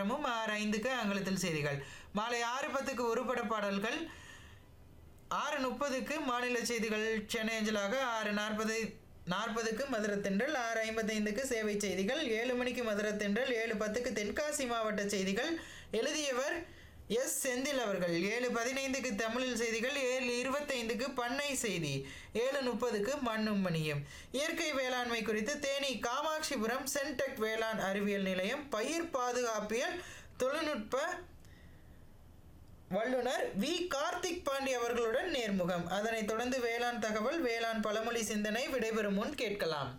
நேரமும் ஆறு ஐந்துக்கு ஆங்கிலத்தில் செய்திகள் மாலை ஆறு பத்துக்கு உருப்பட பாடல்கள் ஆறு முப்பதுக்கு மாநில செய்திகள் சென்னை அஞ்சலாக ஆறு நாற்பது நாற்பதுக்கு மதுரத்தென்றல் ஆறு ஐம்பத்தைந்துக்கு சேவை செய்திகள் ஏழு மணிக்கு மதுரத்தென்றல் ஏழு பத்துக்கு தென்காசி மாவட்ட செய்திகள் எழுதியவர் எஸ் செந்தில் அவர்கள் ஏழு பதினைந்துக்கு தமிழில் செய்திகள் ஏழு இருபத்தைந்துக்கு பண்ணை செய்தி ஏழு முப்பதுக்கு மண்ணும் மணியும் இயற்கை வேளாண்மை குறித்து தேனி காமாட்சிபுரம் சென்டெக் வேளாண் அறிவியல் நிலையம் பயிர் பாதுகாப்பியல் தொழில்நுட்ப வல்லுனர் வி கார்த்திக் பாண்டி அவர்களுடன் நேர்முகம் அதனைத் தொடர்ந்து வேளாண் தகவல் வேளாண் பழமொழி சிந்தனை விடைபெறும் முன் கேட்கலாம்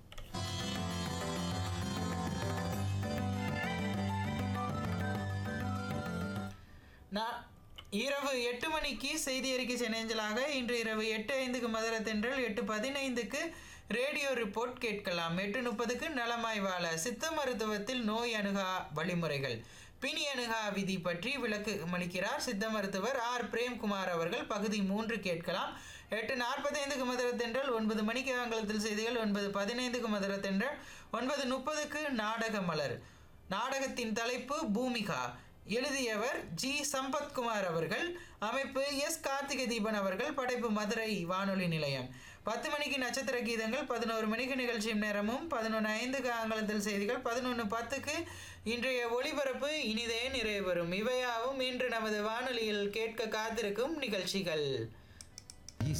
நான் இரவு எட்டு மணிக்கு செய்தி அறிக்கை சென்னேஞ்சலாக இன்று இரவு எட்டு ஐந்துக்கு மதுரை தென்றல் எட்டு பதினைந்துக்கு ரேடியோ ரிப்போர்ட் கேட்கலாம் எட்டு முப்பதுக்கு நலமாய் வாழ சித்த மருத்துவத்தில் நோய் அணுகா வழிமுறைகள் பிணி அணுகா விதி பற்றி விளக்கு அளிக்கிறார் சித்த மருத்துவர் ஆர் பிரேம்குமார் அவர்கள் பகுதி மூன்று கேட்கலாம் எட்டு நாற்பத்தைந்துக்கு மதுரை தென்றல் ஒன்பது மணிக்கு ஆங்கிலத்தில் செய்திகள் ஒன்பது பதினைந்துக்கு மதுரை தென்றல் ஒன்பது முப்பதுக்கு நாடக மலர் நாடகத்தின் தலைப்பு பூமிகா எழுதியவர் ஜி சம்பத்குமார் அவர்கள் அமைப்பு எஸ் கார்த்திகை தீபன் அவர்கள் படைப்பு மதுரை வானொலி நிலையம் பத்து மணிக்கு நட்சத்திர கீதங்கள் பதினோரு மணிக்கு நிகழ்ச்சியும் நேரமும் பதினொன்று ஐந்துக்கு ஆங்கிலத்தில் செய்திகள் பதினொன்று பத்துக்கு இன்றைய ஒளிபரப்பு இனிதே நிறைவு பெறும் இவையாவும் இன்று நமது வானொலியில் கேட்க காத்திருக்கும் நிகழ்ச்சிகள்